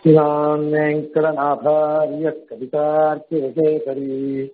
श्रीमान् वेङ्कटनाथार्य कवितार्किरकेसरी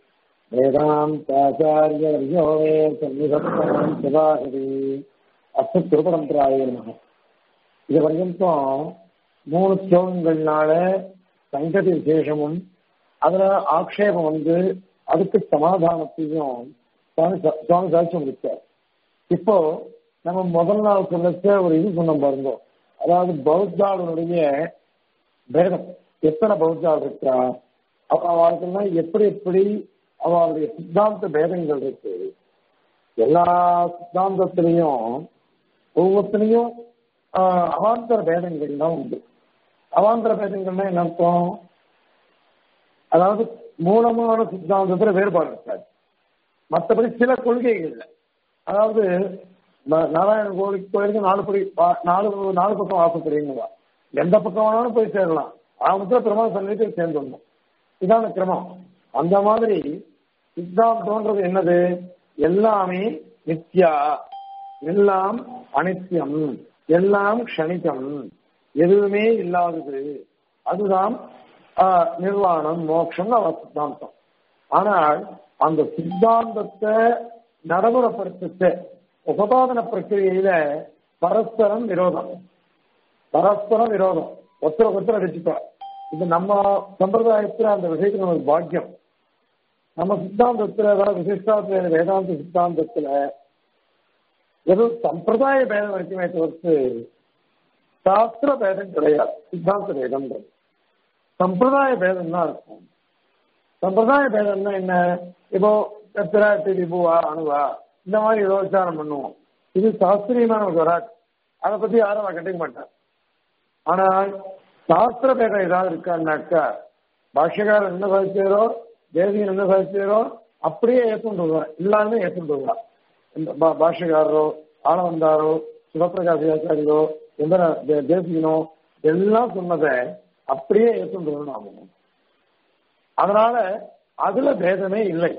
वेदान्ताचार्यवर्यो मे सन्निधत्तान् सदाहरि அஸ்து திருப்பரம்பராய நமக இது வரைக்கும் மூணு ஸ்லோகங்கள்னால சங்கதி விசேஷமும் அதுல ஆக்ஷேபம் வந்து அதுக்கு சமாதானத்தையும் சுவாமி ச- சுவாமி சாட்சி முடிச்சார் இப்போ நம்ம முதல் நாள் சொல்லச்ச ஒரு இது சொன்னோம் பாருங்க அதாவது பௌத்தாளுடைய பேதம் எத்தனை பௌத்தாள் இருக்கா அவ அவளுக்குன்னா எப்படி எப்படி அவளுடைய சித்தாந்த பேதங்கள் இருக்கு எல்லா சித்தாந்தத்திலையும் ஒவ்வொருத்தனையும் ஆஹ், அவாந்தர பேதங்கள் தான் உண்டு அவாந்தர பேதங்கள்னா என்ன அர்த்தம் அதாவது மூலமான சித்தாந்தத்துல வேறுபாடு இருக்காது மற்றபடி சில கொள்கைகள்ல அதாவது ந- நாராயண கோயிலுக்கு கோயிலுக்கு நாலு படி வா- நாலு நாலு பக்கம் வாசப்படுறீங்களா எந்த பக்கம் வேணாலும் போய் சேரலாம் ஆரம்பத்தில் பெருமாள் சன்னிதி சேர்ந்துடணும் இதான கிரமம் அந்த மாதிரி சித்தாந்தம்ன்றது என்னது எல்லாமே நித்யா எல்லாம் அனித்யம் எல்லாம் க்ஷணிகம் எதுவுமே இல்லாதது அதுதான் ஆஹ், நிர்வாணம் மோட்சம் அவ சித்தாந்தம் ஆனால் அந்த சித்தாந்தத்தை நடைமுறைப்படுத்த உபபாதன பிரக்கிரியில பரஸ்பரம் விரோதம் பரஸ்பரம் விரோதம் ஒருத்தர ஒருத்தர் அடிச்சுப்பார் இது நம்ம சம்பிரதாயத்துல அந்த விஷயத்துல நமக்கு பாக்கியம் நம்ம சித்தாந்தத்துல அதாவது விசிஷ்டாத்வைத வேதாந்த சித்தாந்தத்துல வெறும் சம்பிரதாய பேதம் வரைக்குமே தவிர்த்து சாஸ்திர பேதம் கிடையாது சித்தாந்த பேதம்ன்றது சம்பிரதாய பேதம் தான் இருக்கும் சம்பிரதாய பேதம்னா என்ன இப்போ திராட்டி விபுவா அணுவா இந்த மாதிரி ஏதோ விசாரம் பண்ணுவோம் இது சாஸ்திரியமா நமக்கு வராது அதை பத்தி யாரும் அவன் கண்டுக்க மாட்டான் ஆனால் சாஸ்திர பேதம் ஏதாவது இருக்கான்னாக்கா பாஷ்யக்காரர் என்ன சாதிச்சாரோ தேவியன் என்ன சாதிச்சாரோ அப்படியே ஏற்றுண்டு வருவான் எல்லாருமே ஏற்றுண்டு வருவான் இந்த பா- பாஷ்யக்காரரோ ஆனவந்தாரோ சிவபிரகாஷ் ஆச்சாரியரோ எந்த தேசியனோ எல்லாம் சொன்னதை அப்படியே ஏற்றுண்டு வரணும் ஆகும் அதனால அதுல பேதமே இல்லை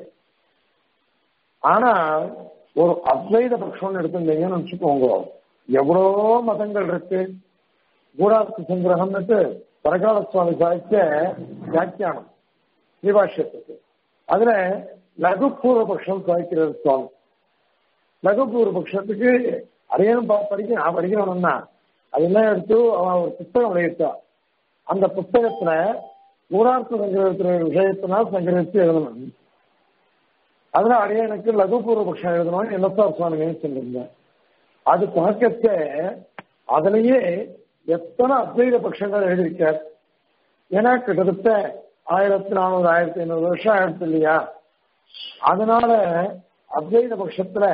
ஆனால் ஒரு அத்வைத பட்சம்னு எடுத்துட்டீங்கன்னு வச்சுக்கோங்க எவ்வளோ மதங்கள் இருக்கு கூடார்த்த சங்கிரகம்னுட்டு பரகால சுவாமி சாதிச்ச வியாக்கியானம் விபாஷ்யத்துக்கு அதுல லகு பூர்வபக்ஷம் சாதிக்கிறது சுவாமி லகு பூர்வபக்ஷத்துக்கு அடையணும் படிக்க நான் படிக்கணும்னா அதெல்லாம் எடுத்து அவன் ஒரு புத்தகம் வெளியிட்டா அந்த புத்தகத்துல கூடார்த்த சங்கிரகத்தின விஷயத்தினால் சங்கிரகித்து எழுதணும் அதுல அடியனுக்கு லகு பூர்வபக்ஷம் எழுதணும்னு எல்எஸ்ஆர் சுவாமி நினைச்சிருந்தேன் அது பார்க்கச்ச அதுலயே எத்தனை அத்வைத பட்சங்கள் எழுதியிருக்கார் ஏன்னா கிட்டத்தட்ட ஆயிரத்தி நானூறு ஆயிரத்தி ஐநூறு வருஷம் ஆயிரத்து இல்லையா அதனால அத்வைத பட்சத்துல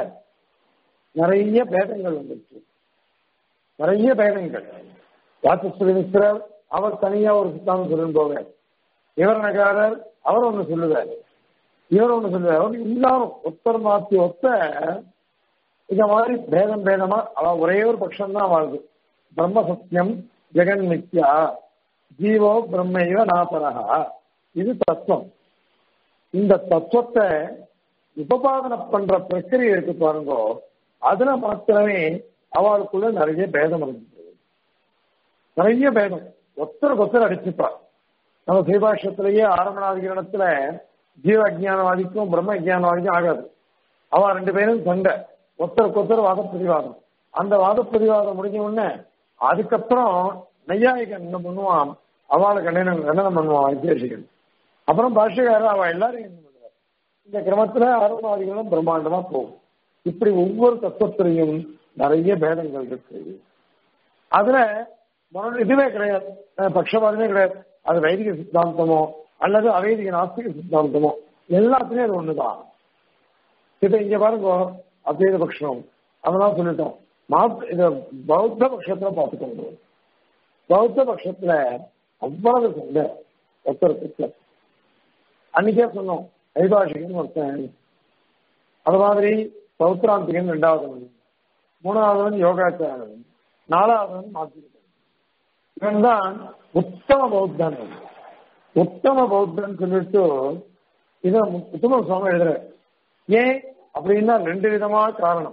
நிறைய பேதங்கள் வந்துருச்சு நிறைய பேதங்கள் வாசஸ்வரி மிஸ்ரர் அவர் தனியா ஒரு சித்தாந்தம் சொல்லும் போவார் இவர் நகாரர் அவர் ஒண்ணு சொல்லுவார் இவர் ஒண்ணு சொல்லுவார் அவர் எல்லாரும் ஒத்தர் மாத்தி ஒத்த இந்த மாதிரி பேதம் பேதமா அவ ஒரே ஒரு பட்சம் தான் வாழ்து பிரம்ம சத்தியம் ஜெகன் மித்யா ஜீவோ பிரம்மைவ நாபரகா இது தத்துவம் இந்த தத்துவத்தை உபபாதனை பண்ற பிரக்கிரியை எடுத்து பாருங்க அதுல மாத்திரமே அவளுக்குள்ள நிறைய பேதம் இருந்தது நிறைய பேதம் ஒத்தருக்கு ஒத்தர் அடிச்சுப்பா நம்ம சீபாஷத்திலேயே ஆரம்பநாதிகரணத்துல ஜீவ அஜ்ஞானவாதிக்கும் பிரம்ம அஜ்ஞானவாதிக்கும் ஆகாது அவ ரெண்டு பேரும் சண்டை ஒருத்தருக்கு ஒருத்தர் வாத பிரதிவாதம் அந்த வாத பிரதிவாதம் முடிஞ்ச உடனே அதுக்கப்புறம் நையாயிகன் என்ன பண்ணுவான் அவளை கண்டனம் கண்டனம் பண்ணுவான் விசேஷிகன் அப்புறம் பாஷ்யக்காரர் அவ எல்லாரும் என்ன பண்ணுவார் இந்த கிரமத்துல ஆரம்பவாதிகளும் பிரம்மாண்டமா போகும் இப்படி ஒவ்வொரு தத்துவத்திலையும் நிறைய பேதங்கள் இருக்கு அதுல முதல்ல இதுவே கிடையாது அஹ் பட்சபாதமே கிடையாது அது வைதிக சித்தாந்தமோ அல்லது அவைதிக நாஸ்திக சித்தாந்தமோ எல்லாத்துலயும் அது ஒண்ணுதான் இப்ப இங்க பாருங்க அத்வைத பட்சம் அதெல்லாம் சொல்லிட்டோம் மாத் இத பௌத்த பட்சத்துல பார்த்துக்கோங்க பௌத்த பட்சத்துல அவ்வளவு சண்டை ஒருத்தருக்கு அன்னைக்கே சொன்னோம் ஐபாஷிகன் ஒருத்தன் அது மாதிரி பௌத்ராந்திகன் ரெண்டாவது மூணாவதவன் யோகாச்சாரன் நாலாவதவன் மாத்திருக்கன் இவன் தான் உத்தம பௌத்தன் உத்தம பௌத்தன் சொல்லிட்டு இதை உத்தம சுவாமி எழுதுற ஏன் அப்படின்னா ரெண்டு விதமான காரணம்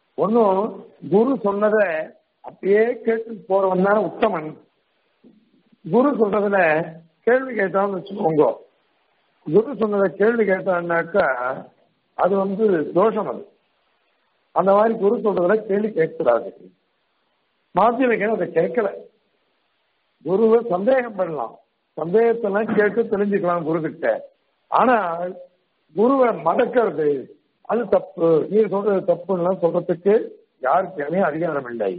ஒன்னும் குரு சொன்னதை அப்படியே கேட்டு போறவன் தானே உத்தமன் குரு சொல்றதுல கேள்வி கேட்டான்னு வச்சுக்கோங்க குரு சொன்னதை கேள்வி கேட்டான்னாக்கா அது வந்து தோஷம் அது அந்த மாதிரி குரு சொல்றதுல கேள்வி கேட்கக்கூடாது மாத்தியமிகன் அதை கேட்கல குருவை சந்தேகம் பண்ணலாம் சந்தேகத்தெல்லாம் கேட்டு தெரிஞ்சுக்கலாம் குரு கிட்ட ஆனால் குருவை மடக்கிறது அது தப்பு நீ சொல்றது தப்புன்னு சொல்றதுக்கு யாருக்குமே அதிகாரம் இல்லை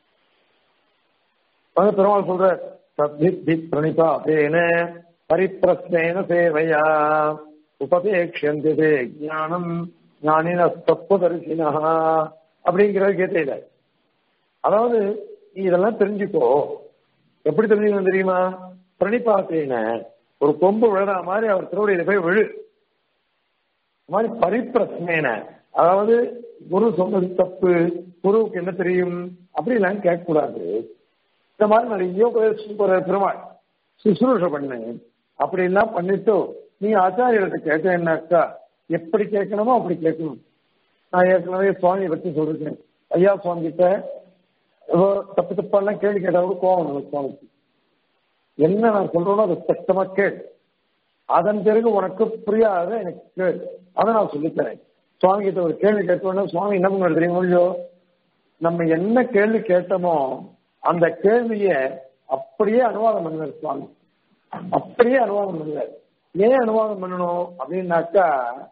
வந்து பெருமாள் சொல்ற சத்வித்தி பிரணிபாதேன பரிப்பிரஸ்னேன சேவையா உபதேக்ஷந்தே ஞானம் ஞானின தத்துவதரிசினா அப்படிங்கிற கேட்டையில அதாவது நீ இதெல்லாம் தெரிஞ்சுக்கோ எப்படி தெரிஞ்சுக்கணும் தெரியுமா பிரணிபாத்தேன ஒரு கொம்பு விழுற மாதிரி அவர் திருவடியில போய் விழு இந்த மாதிரி பரிப்பிரஸ்னேன அதாவது குரு சொன்னது தப்பு குருவுக்கு என்ன தெரியும் அப்படிலாம் கேட்கக்கூடாது இந்த மாதிரி நிறைய ஒரு பெருமாள் சுசுரூஷ பண்ணு அப்படி எல்லாம் பண்ணிட்டு நீ ஆச்சாரியர்கிட்ட கேட்டேன்னாக்கா எப்படி கேட்கணுமோ அப்படி கேட்கணும் நான் ஏற்கனவே சுவாமியை பற்றி சொல்லிருக்கேன் ஐயா சுவாமி கிட்ட ஏதோ தப்பு தப்பெல்லாம் கேள்வி கேட்டா கூட கோவம் வரும் சுவாமிக்கு என்ன நான் சொல்றேனோ அதை சத்தமா கேள் அதன் பிறகு உனக்கு புரியாத எனக்கு கேள் அதை நான் சொல்லித்தரேன் சுவாமி கிட்ட ஒரு கேள்வி கேட்டோன்னா சுவாமி என்ன பண்ண தெரியுமோ இல்லையோ நம்ம என்ன கேள்வி கேட்டோமோ அந்த கேள்விய அப்படியே அனுவாதம் பண்ணுவார் சுவாமி அப்படியே அனுவாதம் பண்ணுவார் ஏன் அனுவாதம் பண்ணணும் அப்படின்னாக்கா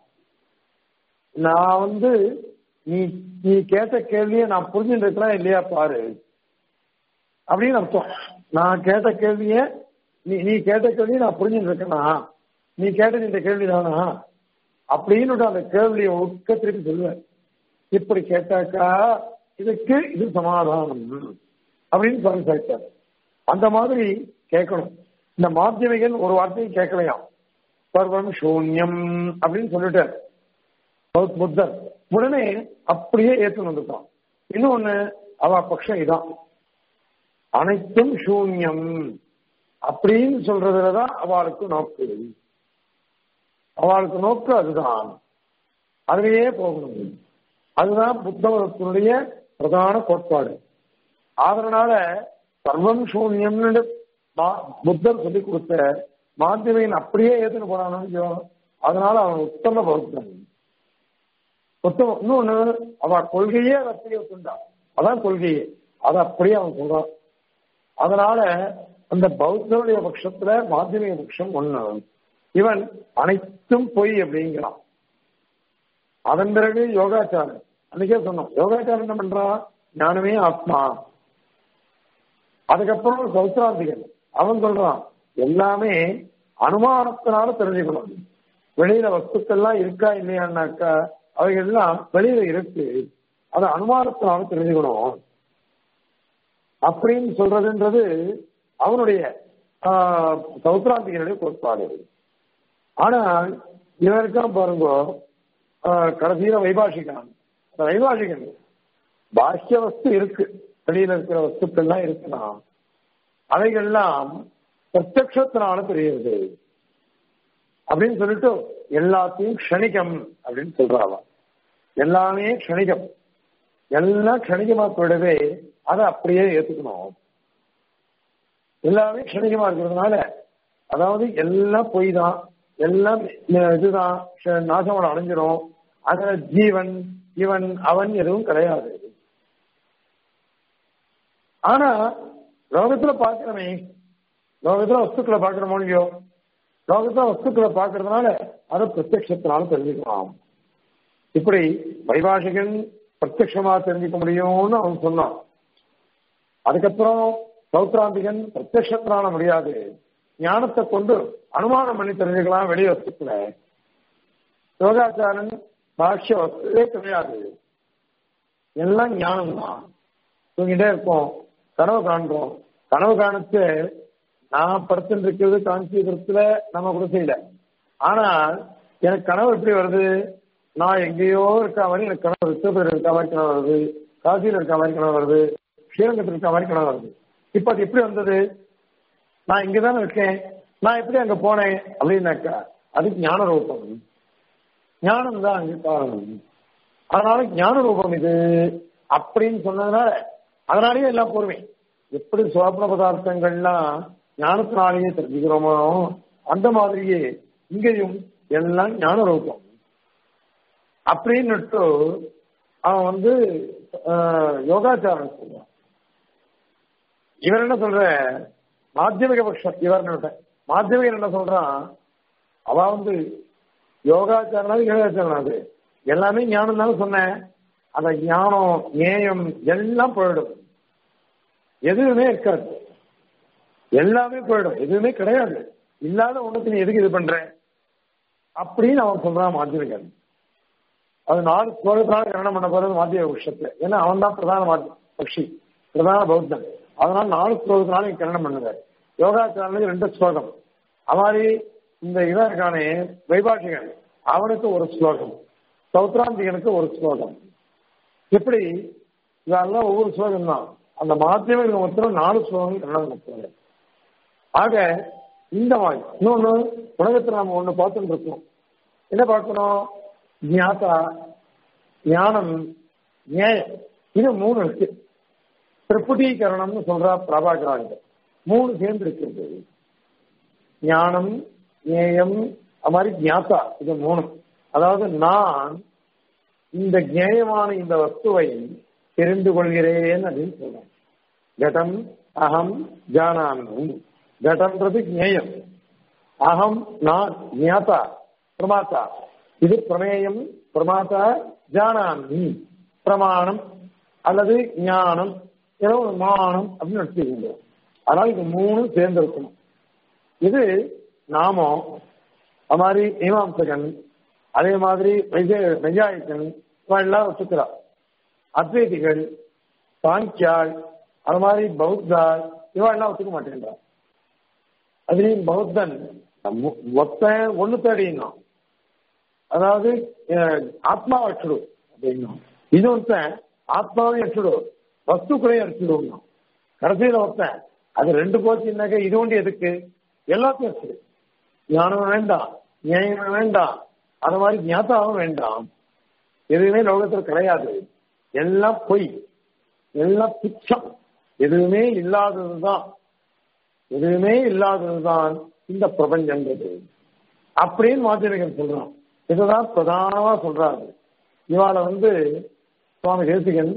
நான் வந்து நீ நீ கேட்ட கேள்வியை நான் புரிஞ்சுட்டு இருக்கிறேன் இல்லையா பாரு அப்படின்னு அர்த்தம் நான் கேட்ட கேள்விய நீ நீ கேட்ட கேள்வியை நான் புரிஞ்சுட்டு இருக்கேனா நீ கேட்டது இந்த கேள்வி தானா அப்படின்னு அந்த கேள்வியை ஒக்க திருப்பி சொல்லுவேன் இப்படி கேட்டாக்கா இதுக்கு இது சமாதானம் அப்படின்னு சுவாமி சாய்த்தார் அந்த மாதிரி கேட்கணும் இந்த மாத்தியமிகன் ஒரு வார்த்தையும் கேட்கலையாம் சர்வம் சூன்யம் அப்படின்னு சொல்லிட்டார் புத்தர் உடனே அப்படியே ஏற்று வந்துட்டான் இன்னொன்னு அவ பட்சம் இதான் அனைத்தும் சூன்யம் அப்படின்னு சொல்றதுலதான் அவளுக்கு நோக்கு அவளுக்கு நோக்கு அதுதான் அதுலயே போகணும் அதுதான் புத்த மதத்தினுடைய பிரதான கோட்பாடு அதனால சர்வம் சூன்யம்னு புத்தர் சொல்லி கொடுத்த மாத்தியமையின் அப்படியே ஏத்துன்னு போனானு அதனால அவன் உத்தம பௌத்தன் உத்தம இன்னொன்னு அவ கொள்கையே அதை அப்படியே ஒத்துண்டா அதான் கொள்கையே அதை அப்படியே அவன் சொல்றான் அதனால அந்த பௌத்தனுடைய பட்சத்துல மாத்தியமிக பட்சம் ஒண்ணு இவன் அனைத்தும் பொய் அப்படிங்கிறான் அதன் பிறகு யோகாச்சாரம் அன்னைக்கே சொன்னோம் யோகாச்சாரம் என்ன பண்றான் ஞானமே ஆத்மா அதுக்கப்புறம் சௌத்ராந்திகன் அவன் சொல்றான் எல்லாமே அனுமானத்தினால தெரிஞ்சுக்கணும் வெளியில வஸ்துக்கள்லாம் இருக்கா இல்லையான்னாக்கா அவைகள்லாம் வெளியில இருக்கு அது அனுமானத்தினால தெரிஞ்சுக்கணும் அப்படின்னு சொல்றதுன்றது அவனுடைய சௌத்ராந்திகனுடைய கோட்பாடு ஆனால் இவருக்கான் பாருங்க கடைசியில வைபாஷிகான் வைபாஷிகன் பாஷ்ய வஸ்து இருக்கு வெளியில இருக்கிற வஸ்துக்கள்லாம் இருக்கலாம் அவைகள்லாம் பிரத்யத்தினால தெரியுது அப்படின்னு சொல்லிட்டு எல்லாத்தையும் க்ஷணிகம் அப்படின்னு சொல்றாவா எல்லாமே க்ஷணிகம் எல்லாம் க்ஷணிகமா போயிடவே அதை அப்படியே ஏத்துக்கணும் எல்லாமே க்ஷணிகமா இருக்கிறதுனால அதாவது எல்லாம் பொய் தான் எல்லாம் இதுதான் நாசமோட அடைஞ்சிரும் அதுல ஜீவன் இவன் அவன் எதுவும் கிடையாது ஆனா லோகத்துல பாக்குறமே லோகத்துல வஸ்துக்களை பாக்குறோமோ இல்லையோ லோகத்துல வஸ்துக்களை பாக்குறதுனால அதை பிரத்யத்தினால தெரிஞ்சுக்கலாம் இப்படி வைபாஷிகன் பிரத்யமா தெரிஞ்சுக்க முடியும்னு அவன் சொன்னான் அதுக்கப்புறம் சௌத்ராந்திகன் பிரத்யத்தினால முடியாது ஞானத்தை கொண்டு அனுமானம் பண்ணி தெரிஞ்சுக்கலாம் வெளி வஸ்துக்களை யோகாச்சாரன் பாஷ்ய வஸ்துவே கிடையாது எல்லாம் ஞானம் தான் தூங்கிட்டே இருக்கோம் கனவு காண்றோம் கனவு காணத்து நான் படுத்துட்டு இருக்கிறது காஞ்சிபுரத்துல நம்ம கூட செய்யல ஆனால் எனக்கு கனவு எப்படி வருது நான் எங்கேயோ இருக்க மாதிரி எனக்கு கனவு திருப்பதியில் இருக்க மாதிரி கனவு வருது காசியில் இருக்க மாதிரி கனவு வருது ஸ்ரீரங்கத்தில் இருக்க மாதிரி கனவு வருது இப்ப அது எப்படி வந்தது நான் இங்கதானே இருக்கேன் நான் எப்படி அங்க போனேன் அப்படின்னாக்கா அதுக்கு ஞான ரூபம் ஞானம் தான் அங்கே காரணம் அதனால ஞான ரூபம் இது அப்படின்னு சொன்னதுனால அதனாலேயே எல்லாம் பொறுமை எப்படி சுவாப்ன பதார்த்தங்கள்லாம் ஞானத்தினாலேயே தெரிஞ்சுக்கிறோமோ அந்த மாதிரியே இங்கேயும் எல்லாம் ஞான ரூபம் அப்படின்னுட்டு அவன் வந்து ஆஹ், யோகாச்சாரம் சொல்றான் இவர் என்ன சொல்ற மாத்தியமிக பட்சம் இவர் மாத்தியமிகர் என்ன சொல்றான் அவ வந்து யோகாச்சாரம் யோகாச்சாரம் அது எல்லாமே ஞானம் தானே சொன்னேன் அந்த ஞானம் நேயம் எல்லாம் போயிடும் எதுவுமே இருக்காது எல்லாமே போயிடும் எதுவுமே கிடையாது இல்லாத ஒண்ணுக்கு நீ எதுக்கு இது பண்ற அப்படின்னு அவன் சொல்றான் மாத்தியமிகன் அது நாலு ஸ்லோகத்தினால கரணம் பண்ண போறது மாத்திய விஷயத்துல ஏன்னா அவன் தான் பிரதான மாத்தி- பக்ஷி பிரதான பௌத்தன் அதனால நாலு ஸ்லோகத்தினால இங்க கரணம் பண்ணுவார் யோகாச்சாரனுக்கு ரெண்டு ஸ்லோகம் அது மாதிரி இந்த இவன் இருக்கானே வைபாஷிகன் அவனுக்கு ஒரு ஸ்லோகம் சௌத்ராந்திகனுக்கு ஒரு ஸ்லோகம் இப்படி இதெல்லாம் ஒவ்வொரு ஸ்லோகம் தான் அந்த மாத்தியமிக மொத்தம் நாலு ஸ்லோகம் கரணம் பண்ணுவார் ஆக இந்த மாதிரி இன்னொன்னு உலகத்துல நாம ஒண்ணு பார்த்துட்டு இருக்கோம் என்ன பார்க்கணும் ஞாதா ஞானம் நியாயம் இது மூணு இருக்கு திரிபுடீகரணம்னு சொல்றா பிரபாகராங்க மூணு சேர்ந்து இருக்கிறது ஞானம் நேயம் அது மாதிரி ஞாத்தா இது மூணு அதாவது நான் இந்த ஞேயமான இந்த வஸ்துவை தெரிந்து கொள்கிறேன் அப்படின்னு சொல்றேன் கடம் அகம் ஜானாமி கடம்ன்றது ஞேயம் அகம் நான் ஞாதா பிரமாத்தா இது பிரமேயம் பிரமாத்தா ஜானாமி பிரமாணம் அல்லது ஞானம் ஏதோ ஒரு மானம் அப்படின்னு எடுத்துக்கோங்க அதனால இது மூணு சேர்ந்து இருக்கணும் இது நாமம் அது மாதிரி மீமாம்சகன் அதே மாதிரி மெஜாயிக்கன் எல்லாம் வச்சுக்கிறா அத்வைதிகள் சாங்கியாள் அது மாதிரி பௌத்தாள் இவெல்லாம் ஒத்துக்க மாட்டேன்றா அதுலயும் பௌத்தன் மொ- மொத்தம் ஒண்ணு தேடினா அதாவது அஹ், ஆத்மாவை அடிச்சுடு அப்படின்னா இது ஒருத்தன் ஆத்மாவையும் அடிச்சுடு வஸ்துக்களையும் அடிச்சுடுவோம் கடைசியில ஒருத்தன் அது ரெண்டு போச்சுன்னாக்க இது ஒன்று எதுக்கு எல்லாத்தையும் அடிச்சுடு ஞானம் வேண்டாம் நியாயம் வேண்டாம் அது மாதிரி ஞாத்தாவும் வேண்டாம் எதுவுமே லோகத்தில் கிடையாது எல்லாம் பொய் எல்லாம் துச்சம் எதுவுமே இல்லாததுதான் எதுவுமே இல்லாததுதான் இந்த பிரபஞ்சங்கிறது அப்படின்னு மாத்திரிகன் சொல்றான் இதுதான் பிரதானமா சொல்றாரு இவாள வந்து சுவாமி தேசிகன்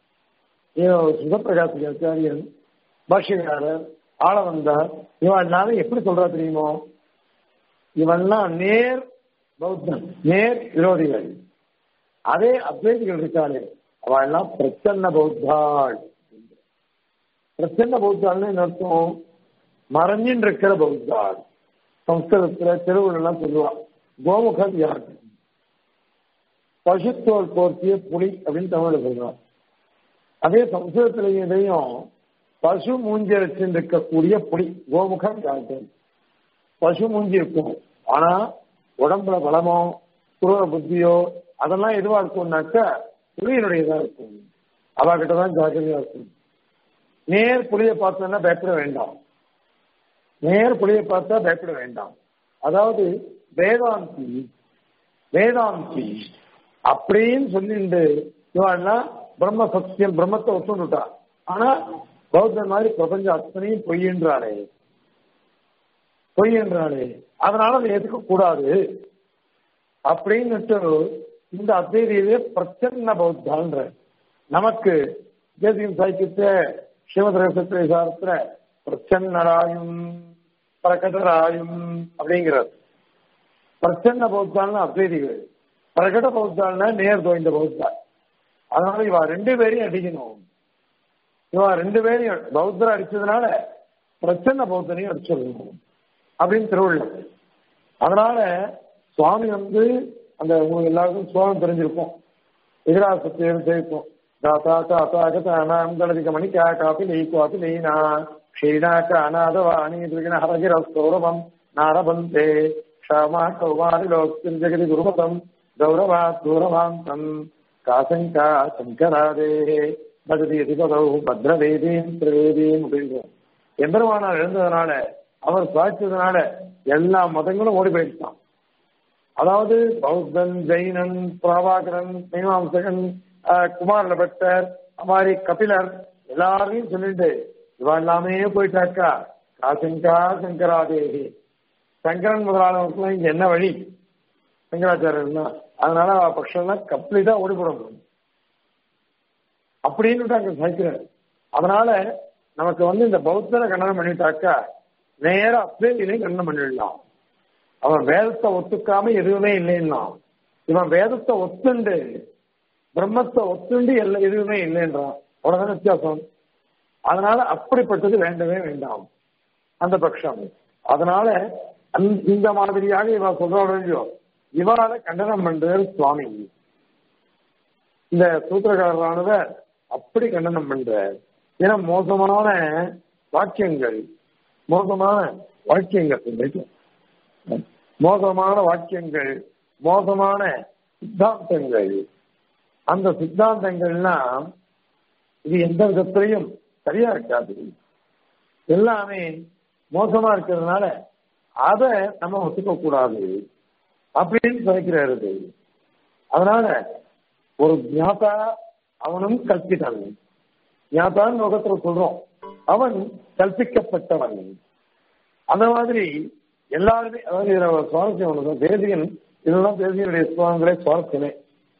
சுகப்பிரகாசி ஆச்சாரியன் பாஷ்யக்காரர் ஆளவந்தார் இவன் எல்லாரும் எப்படி சொல்றா தெரியுமோ இவன்லாம் நேர் பௌத்தன் நேர் விரோதிகள் அதே அத்வைதிகள் இருக்காளே அவள் எல்லாம் பிரச்சன்ன பௌத்தாள் பிரச்சன்ன பௌத்தாள்னு என்ன அர்த்தம் மறைஞ்சின்னு இருக்கிற பௌத்தாள் சம்ஸ்கிருதத்துல திருவுள்ளெல்லாம் சொல்லுவா கோமுக வியாதி பசுத்தோல் போர்த்திய புலி அப்படின்னு தமிழ்ல சொல்றான் அதே சம்ஸ்கிருதத்திலையும் இதையும் பசு மூஞ்சி வச்சுட்டு இருக்கக்கூடிய புலி கோமுக வியாதி பசு மூஞ்சி இருக்கும் ஆனா உடம்புல பலமோ குருவ புத்தியோ அதெல்லாம் எதுவா இருக்கும்னாக்கா புலியினுடையதா இருக்கும் அவகிட்ட தான் ஜாக்கிரதையா இருக்கும் நேர் புலியை பார்த்தோன்னா பயப்பட வேண்டாம் நேர் புலியை பார்த்தா பயப்பட வேண்டாம் அதாவது வேதாந்தி வேதாந்தி அப்படின்னு சொல்லிட்டு இவெல்லாம் பிரம்ம சத்தியம் பிரம்மத்தை ஒத்துண்டுட்டா ஆனா பௌத்தன் மாதிரி பிரபஞ்சம் அத்தனையும் பொய்யன்றாளே பொய்யன்றாளே அதனால அதை ஏத்துக்க கூடாது அப்படின்னுட்டு இந்த அத்வைதியிலே பிரச்சன்ன பௌத்தான்ற நமக்கு தேசியம் சாய்க்கியத்தை சிவதரசத்திரை சாரத்துல பிரச்சன்னராயும் பிரகடராயும் அப்படிங்கிறது பிரச்சன்ன பௌத்தாள்னா அத்வைதிகள் பிரகட பௌத்தாள்னா நேர் தோய்ந்த பௌத்தாள் அதனால இவ ரெண்டு பேரையும் அடிக்கணும் இவ ரெண்டு பேரையும் பௌத்தரை அடிச்சதுனால பிரச்சன்ன பௌத்தனையும் அடிச்சிடணும் அப்படின்னு திருவள்ளுவர் அதனால சுவாமி வந்து அந்த உங்களுக்கு எல்லாருக்கும் சுவாமி தெரிஞ்சிருக்கும் எதிராசத்தை தெரிவிக்கும் தாத்தா தாத்தா கதானாம் கலதிக மணிக்கா காப்பி நெய் காப்பி நெய்னா க்ஷீணாக்க அநாதவாணி திருகின ஹரகிர சௌரவம் நாரபந்தே க்ஷாமா கௌமாரி லோக்தின் ஜெகதி குருமதம் கௌரவா தூரவாந்தம் காசங்கா சங்கராதே பகதி அதிபதௌ பத்ரவேதீம் திரிவேதீம் அப்படின்றோம் எம்பெருமானார் எழுந்ததுனால அவர் சாய்ச்சதுனால எல்லா மதங்களும் ஓடி போயிடுச்சான் அதாவது பௌத்தன் ஜெயினன் பிரபாகரன் மீமாம்சகன் குமார பட்டர் மாதிரி கபிலர் எல்லாரையும் சொல்லிட்டு இவ எல்லாமே போயிட்டாக்கா காசங்கா சங்கராதேவி சங்கரன் முதலானவருக்குலாம் இங்க என்ன வழி சங்கராச்சாரியர்னா அதனால அவ பட்சம்லாம் கம்ப்ளீட்டா ஓடிப்பட முடியும் அப்படின்னு அங்க சாய்க்கிறார் அதனால நமக்கு வந்து இந்த பௌத்தரை கண்டனம் பண்ணிட்டாக்கா நேர அத்வைதிலையும் கண்டனம் பண்ணிடலாம் அவன் வேதத்தை ஒத்துக்காம எதுவுமே இல்லைன்னா இவன் வேதத்தை ஒத்துண்டு பிரம்மத்தை ஒத்துண்டு எல்லாம் எதுவுமே இல்லைன்றான் அவ்வளவுதான் வித்தியாசம் அதனால அப்படிப்பட்டது வேண்டவே வேண்டாம் அந்த பட்சம் அதனால அந்த- இந்த மாதிரியாக இவ சொல்றோ இவரால கண்டனம் பண்றார் சுவாமி இந்த சூத்திரக்காரரானவர் அப்படி கண்டனம் பண்றார் ஏன்னா மோசமான வாக்கியங்கள் மோசமான வாக்கியங்கள் இன்றைக்கு. மோசமான வாக்கியங்கள் மோசமான சித்தாந்தங்கள் அந்த சித்தாந்தங்கள்லாம் இது எந்த விதத்திலையும் சரியா இருக்காது எல்லாமே மோசமா இருக்கிறதுனால அதை நம்ம ஒத்துக்க கூடாது அப்படின்னு சொல்லிக்கிறாரு இது. அதனால ஒரு ஞாதா அவனும் கற்பித்தான் ஞாதான் லோகத்துல சொல்றோம் அவன் கற்பிக்கப்பட்டவன் அந்த மாதிரி எல்லாருமே அதாவது இதுல ஒரு சுவாரஸ்யம் ஒன்று தேசியன் இதெல்லாம் தேசியனுடைய சுவாங்களே சுவாரஸ்யமே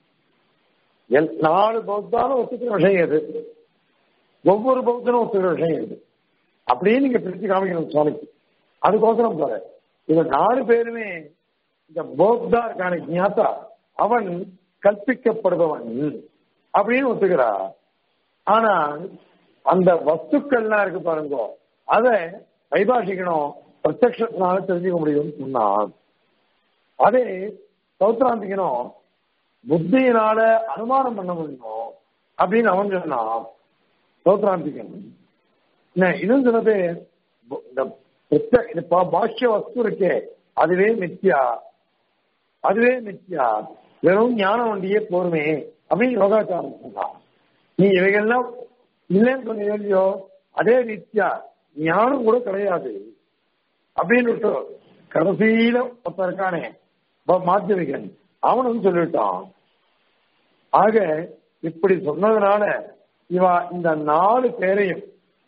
எல்- நாலு பௌத்தாலும் ஒத்துக்கிற விஷயம் எது ஒவ்வொரு பௌத்தனும் ஒத்துக்கிற விஷயம் எது அப்படியே நீங்க பிரிச்சு காமிக்கணும் சுவாமிக்கு அதுக்கோசரம் போற இது நாலு பேருமே இந்த பௌத்தா இருக்கான ஞாத்தா அவன் கற்பிக்கப்படுபவன் அப்படின்னு ஒத்துக்கிறா ஆனா அந்த வஸ்துக்கள்லாம் இருக்கு பாருங்க அதை வைபாஷிக்கணும் பிரத்யக்ஷத்தினால தெரிஞ்சுக்க முடியும்னு சொன்னான் அதே சௌத்ராந்திக்கணும் புத்தியினால அனுமானம் பண்ண முடியும் அப்படின்னு அவன் சொன்னான் சௌத்ராந்திகன் என்ன, இன்னும் சில பேர் பு- இந்த பிரத்ய- இந்த பா- பாஷ்ய வஸ்து இருக்கே அதுவே மித்யா அதுவே மித்யா வெறும் ஞானம் வண்டியே போருமே அப்படின்னு யோகாச்சாரம் சொன்னான் நீ இவைகள்லாம் இல்லைன்னு சொன்னீங்க இல்லையோ அதே மித்யா ஞானம் கூட கிடையாது அப்படின்னு விட்டு கடைசியில ஒருத்தன் இருக்கானே ப- மாத்தியமிகன் அவனும் சொல்லிட்டான் ஆக இப்படி சொன்னதுனால இவா இந்த நாலு பேரையும்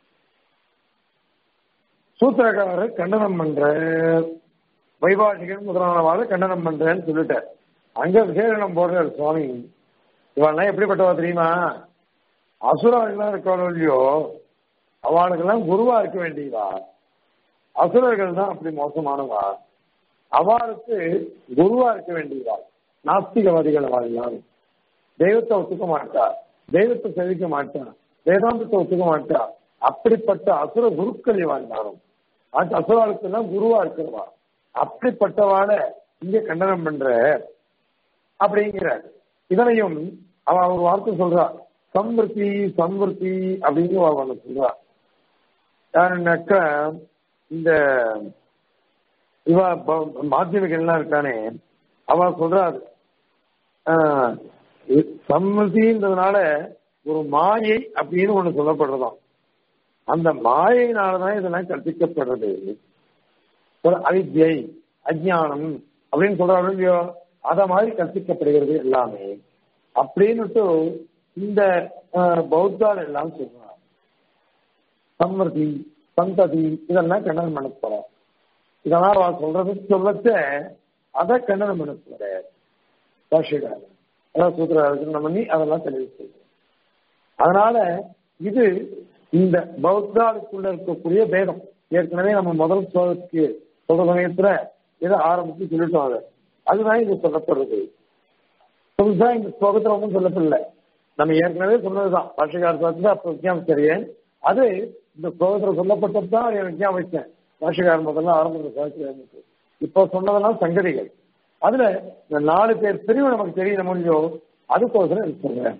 சூத்திரக்காரர் கண்டனம் பண்ற வைபாஷிகன் முதலானவாறு கண்டனம் பண்றேன்னு சொல்லிட்டார் அங்க விசேஷனம் போடுறார் சுவாமி இவெல்லாம் எப்படிப்பட்டவா தெரியுமா அசுரர்கள்லாம் இருக்காளோ இல்லையோ அவளுக்கெல்லாம் குருவா இருக்க வேண்டியவா அசுரர்கள் தான் அப்படி மோசமானவா அவளுக்கு குருவா இருக்க வேண்டியவா நாஸ்திகவாதிகள் அவள் எல்லாரும் தெய்வத்தை ஒத்துக்க மாட்டா தெய்வத்தை செவிக்க மாட்டா வேதாந்தத்தை ஒத்துக்க மாட்டா அப்படிப்பட்ட அசுர குருக்கள் இவா எல்லாரும் அந்த அசுராளுக்கு எல்லாம் குருவா இருக்கிறவா அப்படிப்பட்டவாட இங்க கண்டனம் பண்ற அப்படிங்கிற இதனையும் அவ ஒரு வார்த்தை சொல்றா சம்வர்த்தி சம்வர்த்தி அப்படின்னு அவ ஒண்ணு சொல்றா யாருன்னாக்க இந்த இவ ப- மாத்தியமிகள்லாம் இருக்கானே அவ சொல்றா அது. ஆஹ், இ- சம்மதின்றதுனால ஒரு மாயை அப்படின்னு ஒண்ணு சொல்லப்படுறதாம் அந்த மாயையினாலதான் இதெல்லாம் கற்பிக்கப்படுறது ஒரு அவித்யை அஜ்ஞானம் அப்படின்னு சொல்றாங்க இல்லையோ அத மாதிரி கற்பிக்கப்படுகிறது எல்லாமே அப்படின்னுட்டு இந்த ஆஹ், பௌத்தால் எல்லாம் சொல்றாங்க சம்மதி சந்ததி இதெல்லாம் கண்டனம் பண்ண போற இதெல்லாம் அவ சொல்றது சொல்லச்ச அதை கண்டனம் பண்ண போற பாஷிகாரன் அதாவது சூத்திரம் பண்ணி அதெல்லாம் தெரிவிச்சு அதனால இது இந்த பௌத்தாளுக்குள்ள இருக்கக்கூடிய பேதம் ஏற்கனவே நம்ம முதல் ஸ்லோகத்துக்கு சொல்ற சமயத்துல இதை ஆரம்பிச்சு சொல்லிட்டோம் அதை அதுதான் இது சொல்லப்படுறது புதுசா இந்த ஸ்லோகத்துல ஒன்றும் சொல்லப்படல நம்ம ஏற்கனவே சொன்னதுதான் பாஷகார சாத்திர அப்ப விஜயாமிச்சரியன் அது இந்த ஸ்லோகத்துல சொல்லப்பட்டது தான் அதை விஜயாமிச்சேன் பாஷகாரன் முதல்ல ஆரம்பிச்ச சாத்திரனுக்கு இப்போ சொன்னதெல்லாம் சங்கதிகள் அதுல இந்த நாலு பேர் பிரிவு நமக்கு தெரியல முடிஞ்சோ அதுக்கோசரம் இது சொல்றேன்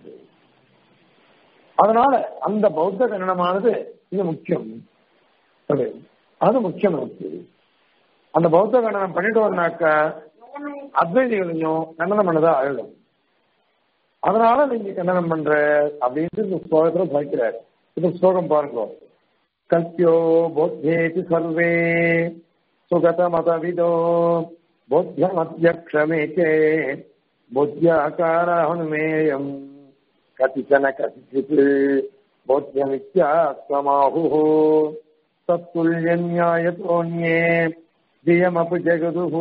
அதனால அந்த பௌத்த கன்னடமானது இது முக்கியம் அது அது முக்கியம் நமக்கு அந்த பௌத்த கண்டனம் பண்ணிட்டோம்னாக்க அத்வைதிகளையும் கண்டனம் பண்ணதா ஆயிடும் அதனால நீங்க கண்டனம் பண்ற அப்படின்ட்டு இந்த ஸ்லோகத்துல பாய்க்கிறார் இந்த ஸ்லோகம் பாருங்க கல்பியோ போத்தேதி சர்வே சுகத மதவிதோ போத்தியமத்யக்ஷமேகே போத்தியாகாரஹனுமேயம் கதிச்சன கதிச்சித் போத்தியமித்யாத்வமாஹு तत्तुल्यन्यायतोऽन्ये दियमपि जगदुः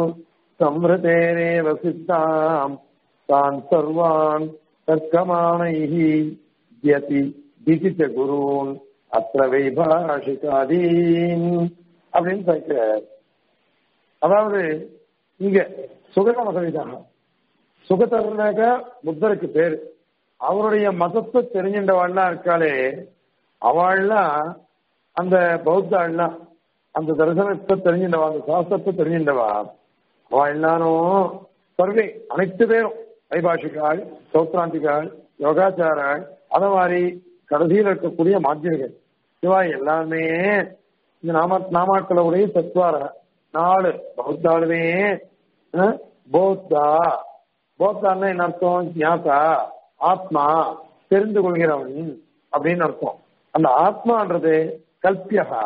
संहृतेरेव सिद्धाम् तान् सर्वान् तर्कमाणैः यति दिति च குருன் அத்த வைபாஷிகாதீன் அப்படின்னு சொல்லிக்கிறார் அதாவது இங்க சுகத மதவிதாக சுகதர்னாக புத்தருக்கு பேரு அவருடைய மதத்தை தெரிஞ்சின்றவாள்லாம் இருக்காளே அவள்லாம் அந்த பௌத்தாள்லாம் அந்த தரிசனத்தை தெரிஞ்சின்றவா அந்த சாஸ்திரத்தை தெரிஞ்சின்றவா அவள் எல்லாரும் சர்வே அனைத்து பேரும் வைபாஷிகாள் சௌத்ராந்திகாள் யோகாச்சாராள் அத மாதிரி கடைசியில் இருக்கக்கூடிய மாத்தியர்கள் சிவா எல்லாமே இந்த நாம நாமாக்களுடைய தத்துவார நாலு பௌத்தாளுமே அஹ், போத்தா போத்தான்னா என்ன அர்த்தம் ஞாத்தா ஆத்மா தெரிந்து கொள்கிறவன் அப்படின்னு அர்த்தம் அந்த ஆத்மான்றது கல்பியகா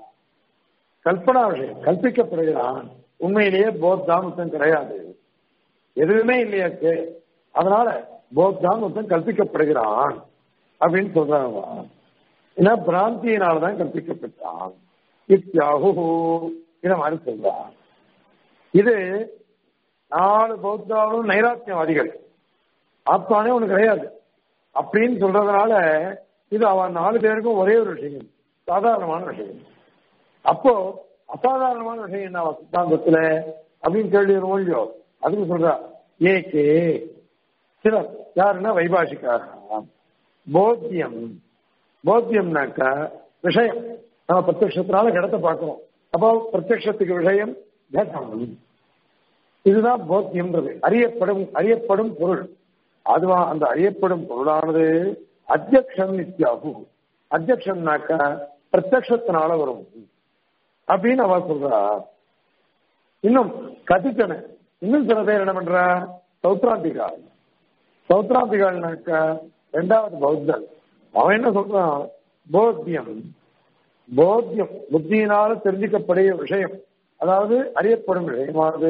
கல்பனா விஷயம் கல்பிக்கப்படுகிறான் உண்மையிலேயே போத்தான் ஒருத்தன் கிடையாது எதுவுமே இல்லையாச்சு அதனால போத்தான் ஒருத்தன் கல்பிக்கப்படுகிறான் அப்படின்னு சொல்றாங்க ஏன்னா பிராந்தியினால்தான் கற்பிக்கப்பட்டான் இத்தியாகு இத மாதிரி சொல்றான் இது நாலு பௌத்தாவும் நைராத்தியவாதிகள் ஆத்மானே ஒண்ணு கிடையாது அப்படின்னு சொல்றதுனால இது அவன் நாலு பேருக்கும் ஒரே ஒரு விஷயம் சாதாரணமான விஷயம் அப்போ அசாதாரணமான விஷயம் என்ன அவன் சித்தாந்தத்துல அப்படின்னு கேள்வி வரும் இல்லையோ அதுக்கு சொல்றா ஏகே சிலர் யாருன்னா வைபாஷிக்காரா போத்தியம் போத்தியம்னாக்கா விஷயம் நம்ம பிரத்யக்ஷத்தினால கடத்தை பார்க்கிறோம் அப்போ பிரத்யக்ஷத்துக்கு விஷயம் கேட்கம் இதுதான் போத்தியம்ன்றது அறியப்படும் அறியப்படும் பொருள் அதுவா அந்த அறியப்படும் பொருளானது அத்தியக்ஷம் நித்யாகு அத்தியக்ஷம்னாக்கா பிரத்யக்ஷத்தினால வரும் அப்படின்னு அவ சொல்றா இன்னும் கதித்தன இன்னும் சில பேர் என்ன பண்றா சௌத்ராந்திகால் சௌத்ராந்திகால்னாக்கா ரெண்டாவது பௌத்தன் அவன் என்ன சொல்றான் போத்தியம் போத்தியம் புத்தியினால தெரிஞ்சுக்கக்கூடிய விஷயம் அதாவது அறியப்படும் விஷயமானது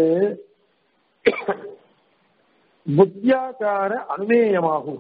புத்தியாக்கார அனுமேயமாகும்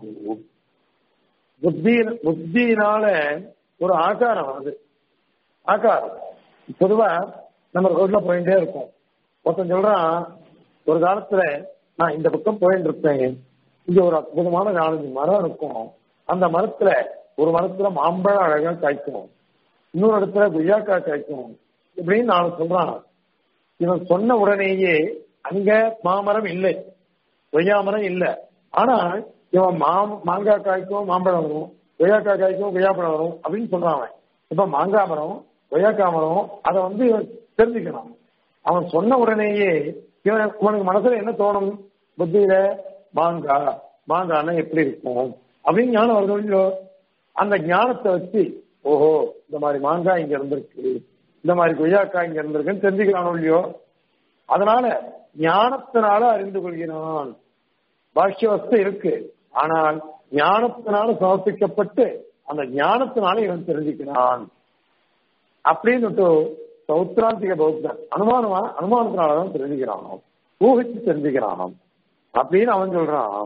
புத்தி புத்தியினால ஒரு ஆகாரம் வருது ஆகாரம் பொதுவா நம்ம ரோட்ல போயிட்டே இருக்கோம் ஒருத்தன் சொல்றான் ஒரு காலத்துல நான் இந்த பக்கம் போயிட்டு இருப்பேன் இங்க ஒரு அற்புதமான நாலஞ்சு மரம் இருக்கும் அந்த மரத்துல ஒரு மரத்துல மாம்பழம் அழகா காய்க்கும் இன்னொரு இடத்துல கொய்யாக்காய் காய்க்கும் இப்படின்னு நான் சொல்றான் இவன் சொன்ன உடனேயே அங்க மாமரம் இல்லை கொய்யா மரம் இல்லை ஆனா இவன் மா மாங்காய் காய்க்கும் மாம்பழம் வரும் கொய்யாக்காய் காய்க்கும் கொய்யாப்பழம் வரும் அப்படின்னு சொல்றான் அவன் இப்ப மாங்காய் மரம் கொய்யாக்காய் மரம் அதை வந்து இவன் தெரிஞ்சுக்கணும் அவன் சொன்ன உடனேயே இவன் உனக்கு மனசுல என்ன தோணும் புத்தியில மாங்காய் மாங்காய்னா எப்படி இருக்கும் அப்படின்னு ஞானம் வருது இல்லையோ அந்த ஞானத்தை வச்சு ஓஹோ இந்த மாதிரி மாங்காய் இங்க இருந்திருக்கு இந்த மாதிரி கொய்யாக்காய் இங்க இருந்திருக்குன்னு தெரிஞ்சுக்கிறானோ இல்லையோ அதனால ஞானத்தினால அறிந்து கொள்கிறான் பாஷ்யவஸ்து இருக்கு ஆனால் ஞானத்தினால சமர்ப்பிக்கப்பட்டு அந்த ஞானத்தினால இவன் தெரிஞ்சுக்கிறான் அப்படின்னு சௌத்ராந்திக பௌத்தன் அனுமானமா அனுமானத்தினாலதான் தெரிஞ்சுக்கிறான் ஊகிச்சு தெரிஞ்சுக்கிறான் அப்படின்னு அவன் சொல்றான்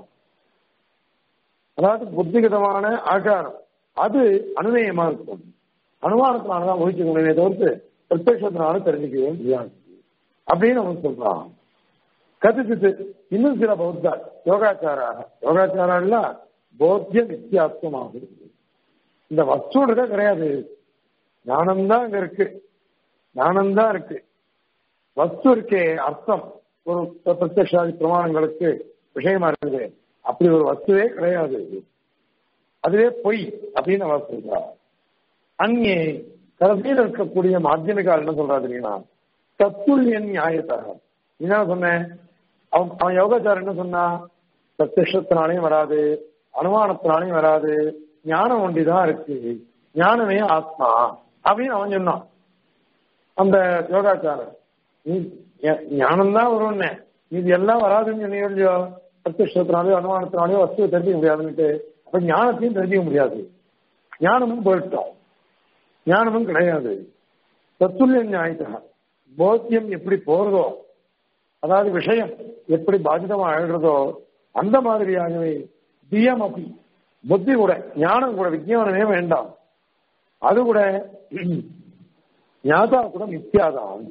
அதாவது புத்திகதமான ஆகாரம் அது அனுநயமா இருக்கும் அனுமானத்தினாலதான் ஊகிச்சுக்க முடியுமே தவிர்த்து பிரத்யத்தினால தெரிஞ்சுக்கவே முடியாது அப்படின்னு அவன் சொல்றான் கதித்து இன்னும் சில பௌத்தா யோகாச்சாராக யோகாச்சாரெல்லாம் போத்திய வித்தியாசமாகும் இந்த வஸ்துடுக கிடையாது ஞானம்தான் அங்க இருக்கு ஞானம்தான் இருக்கு வஸ்து இருக்கே அர்த்தம் ஒரு பிரத்யக்ஷாதி பிரமாணங்களுக்கு விஷயமா இருக்குது அப்படி ஒரு வஸ்துவே கிடையாது அதுவே பொய் அப்படின்னு அவர் சொல்றா அங்கே கடைசியில் இருக்கக்கூடிய மாத்தியமிகால் என்ன சொல்றா தெரியுமா தத்துல்யன் நியாயத்தாக என்ன சொன்னேன் அவன் அவன் யோகாச்சாரம் என்ன சொன்னா பிரத்யத்தினாலையும் வராது அனுமானத்தினாலையும் வராது ஞானம் ஒண்டிதான் இருக்கு ஞானமே ஆத்மா அப்படின்னு அவன் சொன்னான் அந்த யோகாச்சாரம் நீ ஞானம்தான் வரும்னு இது எல்லாம் வராதுன்னு சொன்னீங்க இல்லையோ பிரத்யத்தினாலேயோ அனுமானத்தினாலேயோ வஸ்துவை தெரிஞ்சுக்க முடியாதுன்னுட்டு அப்ப ஞானத்தையும் தெரிஞ்சுக்க முடியாது ஞானமும் போயிட்டோம் ஞானமும் கிடையாது தத்துல்ய நியாயத்தா போத்தியம் எப்படி போறதோ அதாவது விஷயம் எப்படி பாதிதமா ஆகிறதோ அந்த மாதிரியாகவே தியம் அப்படி புத்தி கூட ஞானம் கூட விஜயானமே வேண்டாம் அது கூட ஞாதா கூட மித்யாதான்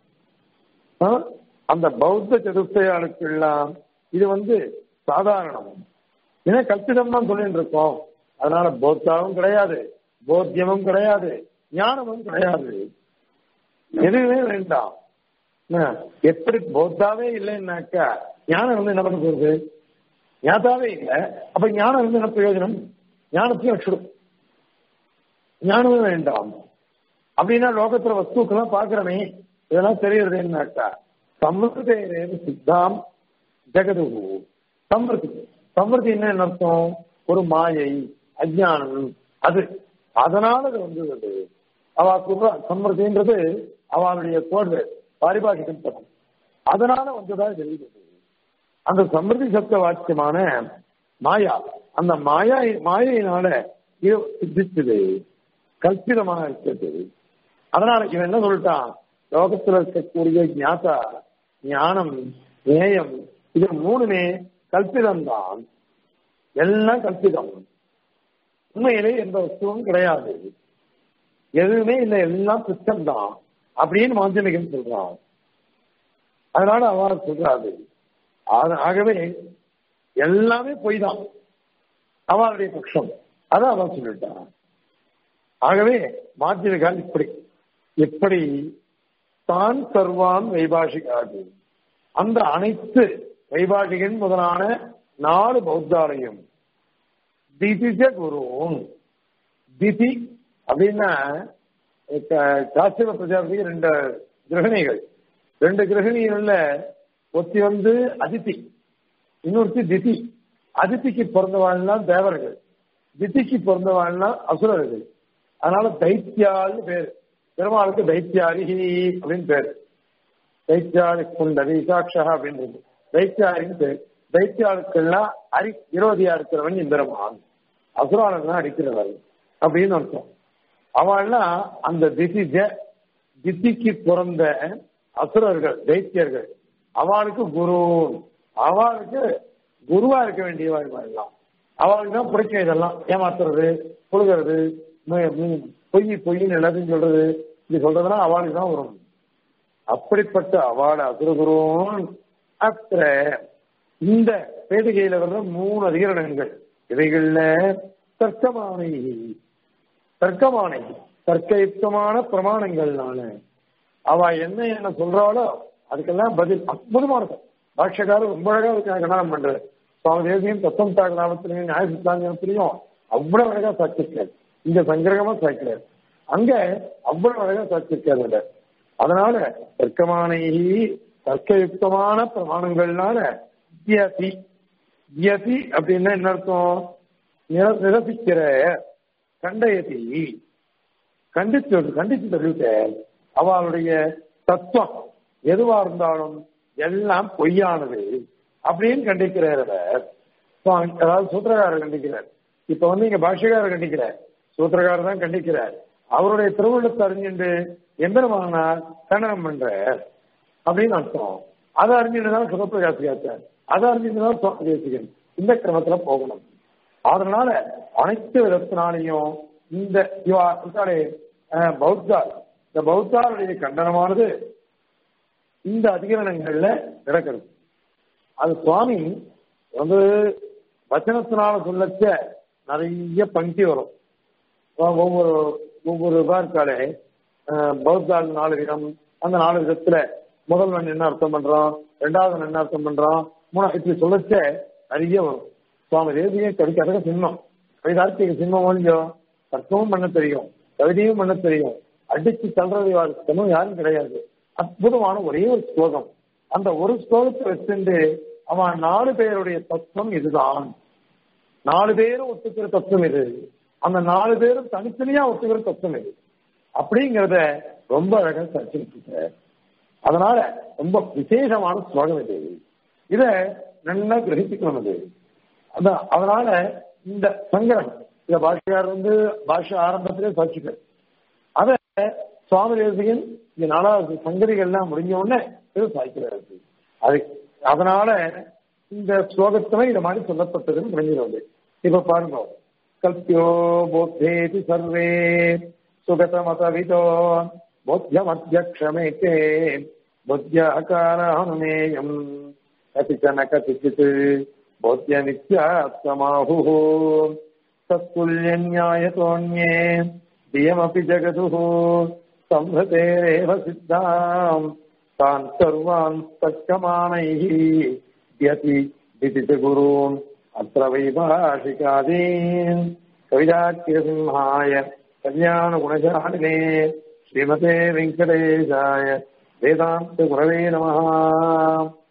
ஆ? அந்த பௌத்த சதுர்த்தையாளுக்கெல்லாம் இது வந்து சாதாரணம் ஏன்னா கல்பிதம் தான் சொல்லிட்டு இருக்கோம் அதனால போத்தாவும் கிடையாது போத்தியமும் கிடையாது ஞானமும் கிடையாது எதுவுமே வேண்டாம் என்ன, எப்படி போத்தாவே இல்லைன்னாக்கா ஞானம் வந்து என்ன பண்ண போகுது ஞாதாவே இல்லை அப்ப ஞானம் வந்து என்ன பிரயோஜனம் ஞானத்தையும் வச்சுடும் ஞானமே வேண்டாம் அப்படின்னா லோகத்துல வஸ்துக்கெல்லாம் பாக்குறமே இதெல்லாம் தெரியறது என்னக்கா சம்ருதேரே சித்தாம் ஜெகது சம்ருதி சம்ருதி என்ன அர்த்தம் ஒரு மாயை அஜ்ஞானம் அது அதனால அது வந்தது அவ சொல்ற சம்ருதின்றது அவளுடைய கோடு பாரிபாஷிகம் பதம் அதனால வந்ததா தெரியுது அந்த சமிருதி சப்த வாக்கியமான மாயா அந்த மாயா மாயையினால இது சித்திச்சது கல்பிதமாக இருக்கிறது அதனால இவன் என்ன சொல்லிட்டான் லோகத்துல இருக்கக்கூடிய ஞாதா ஞானம் நேயம் இது மூணுமே கல்பிதம் தான் எல்லாம் கல்பிதம் உண்மையிலே எந்த வஸ்துவும் கிடையாது எதுவுமே இல்லை எல்லாம் சிஸ்டம் தான் அப்படின்னு மாஞ்சலிகன் சொல்றான் அதனால அவர் சொல்றாரு ஆக- ஆகவே எல்லாமே பொய் தான் அவளுடைய பட்சம் அதை அவன் சொல்லிட்டான் ஆகவே மாத்தியர்கள் இப்படி எப்படி தான் சர்வான் வைபாஷிகாது அந்த அனைத்து வைபாஷிகன் முதலான நாலு பௌத்தாலயம் திதிஜ குருவும் திதி அப்படின்னா க- காசிவ பிரஜாபதிக்கு ரெண்டு கிரகணிகள் ரெண்டு கிரகணிகள்ல ஒத்தி வந்து அதித்தி இன்னொருத்தி திதி அதித்திக்கு பிறந்தவாள்லாம் தேவர்கள் திதிக்கு பிறந்தவாள்லாம் அசுரர்கள் அதனால தைத்தியால்னு பேரு பெருமாளுக்கு தைத்தியாரிஹி அப்படின்னு பேரு தைத்தியாரி குண்டதி சாட்சா அப்படின்றது தைத்தியாரின்னு பேர் தைத்தியாளுக்கெல்லாம் அரி விரோதியா இருக்கிறவன் இந்திரமான் அசுரானன் அடிக்கிறவர் அப்படின்னு அர்த்தம் அவள்லாம் அந்த திதி ஜ- திதிக்கு பிறந்த அசுரர்கள் தைத்தியர்கள் அவளுக்கு குரு அவளுக்கு குருவா இருக்க வேண்டியவா எல்லாம் அவளுக்கு தான் பிடிக்கும் இதெல்லாம் ஏமாத்துறது புழுகிறது மு- மு- பொய் பொய்ன்னு எல்லாத்தையும் சொல்றது இது சொல்றதுன்னா அவளுக்கு தான் வரும் அப்படிப்பட்ட அவாட அசுரகுருவும் அத்த இந்த பேடிகையில வர்ற மூணு அதிகரணங்கள் இவைகள்ல தர்க்கமானை தர்க்கமானை தர்க்கயுக்தமான பிரமாணங்கள்னால அவ என்ன என்ன சொல்றாளோ அதுக்கெல்லாம் பதில் அற்புதமா இருக்கும் பாஷ்யக்காரர் ரொம்ப அழகா இருக்கு கண்டனம் பண்றாரு சுவாமி தேசியம் தத்தம் தாக் நாமத்திலையும் நியாய சித்தாந்தத்திலையும் அவ்வளவு அழகா சாட்சிருக்காரு இங்க சங்கிரகமா சாய்க்கிறார் அங்க அவ்வளவு அழகா சாட்சிருக்காரு அதனால தர்க்கமான தர்க்கயுக்தமான பிரமாணங்கள்னால வித்தியாசி வித்தியாசி அப்படின்னா என்ன அர்த்தம் நிர- நிரசிக்கிற கண்டயதி கண்டித்து கண்டித்து தெரிவித்த அவளுடைய தத்துவம் எதுவா இருந்தாலும் எல்லாம் பொய்யானது அப்படின்னு கண்டிக்கிறார் அவர். சுவாமி, அதாவது சூத்திரகாரர் கண்டிக்கிறார் இப்ப வந்து இங்க பாஷ்யக்காரர் கண்டிக்கிறார் சூத்திரகாரர் தான் கண்டிக்கிறார் அவருடைய திருவுள்ளத்தை அறிஞ்சுட்டு எம்பெருமானார் கண்டனம் பண்றார் அப்படின்னு அர்த்தம் அதை அறிஞ்சுட்டுதான் சிவபிரகாசியாச்சார் அதை அறிஞ்சுட்டுதான் சுவாமி தேசிகன் இந்த கிரமத்துல போகணும் அதனால அனைத்து விதத்தினாலையும் இந்த இவா இருக்காளே, அஹ், பௌத்தார் இந்த பௌத்தாருடைய கண்டனமானது இந்த அதிகரணங்கள்ல நடக்கிறது அது சுவாமி வந்து வச்சனத்தினால சொல்லச்ச நிறைய பங்கி வரும் ஒ- ஒவ்வொரு ஒவ்வொரு இதா இருக்காளே அஹ், பௌத்தாள் நாலு விதம் அந்த நாலு விதத்துல முதல்வன் என்ன அர்த்தம் பண்றான் ரெண்டாவது என்ன அர்த்தம் பண்றான் மூணா இப்படி சொல்லச்ச நிறைய வரும் சுவாமி தேசிய கவிதை சின்னம் கவிதார்த்திக சின்னம் கொஞ்சம் தர்க்கமும் பண்ண தெரியும் கவிதையும் பண்ண தெரியும் அடிச்சு தள்ளுறது யாருக்கணும் யாரும் கிடையாது அற்புதமான ஒரே ஒரு ஸ்லோகம் அந்த ஒரு ஸ்லோகத்தை வச்சுட்டு அவன் நாலு பேருடைய தத்துவம் இதுதான் நாலு பேரும் ஒத்துக்கிற தத்துவம் இது அந்த நாலு பேரும் தனித்தனியா ஒத்துக்கிற தத்துவம் இது அப்படிங்கிறத ரொம்ப அழகா சர்ச்சிருக்க அதனால ரொம்ப விசேஷமான ஸ்லோகம் இது இத நல்லா கிரகிச்சுக்கணும் இது அதான் அதனால இந்த சங்கரம் இந்த பாஷையார் வந்து பாஷை ஆரம்பத்திலே சாட்சிகள் அத சுவாமி தேசிகன் இந்த நாலாவது சங்கதிகள்லாம் முடிஞ்ச உடனே இது சாய்க்கிறாரு அது அதனால இந்த ஸ்லோகத்துல இத மாதிரி சொல்லப்பட்டதுன்னு முடிஞ்சிருவது இப்ப பாருங்க கல்பியோ போத்தேதி சர்வே சுகதமதவிதோ बोध्यमध्यक्षमेते बुद्ध्याकारानुमेयम् कतिचन कतिचित् बोध्यनित्यात्तमाहुः तत्तुल्यन्यायतोऽन्ये दियमपि जगदुः संहतेरेव सिद्धाम् तान् सर्वान् तत्कमानैः यति इति च गुरून् अत्र वैभाषिकादीन् कविदाख्यसिंहाय कल्याणगुणशालिने श्रीमते वेङ्कटेशाय वेदान्तगुरवे नमः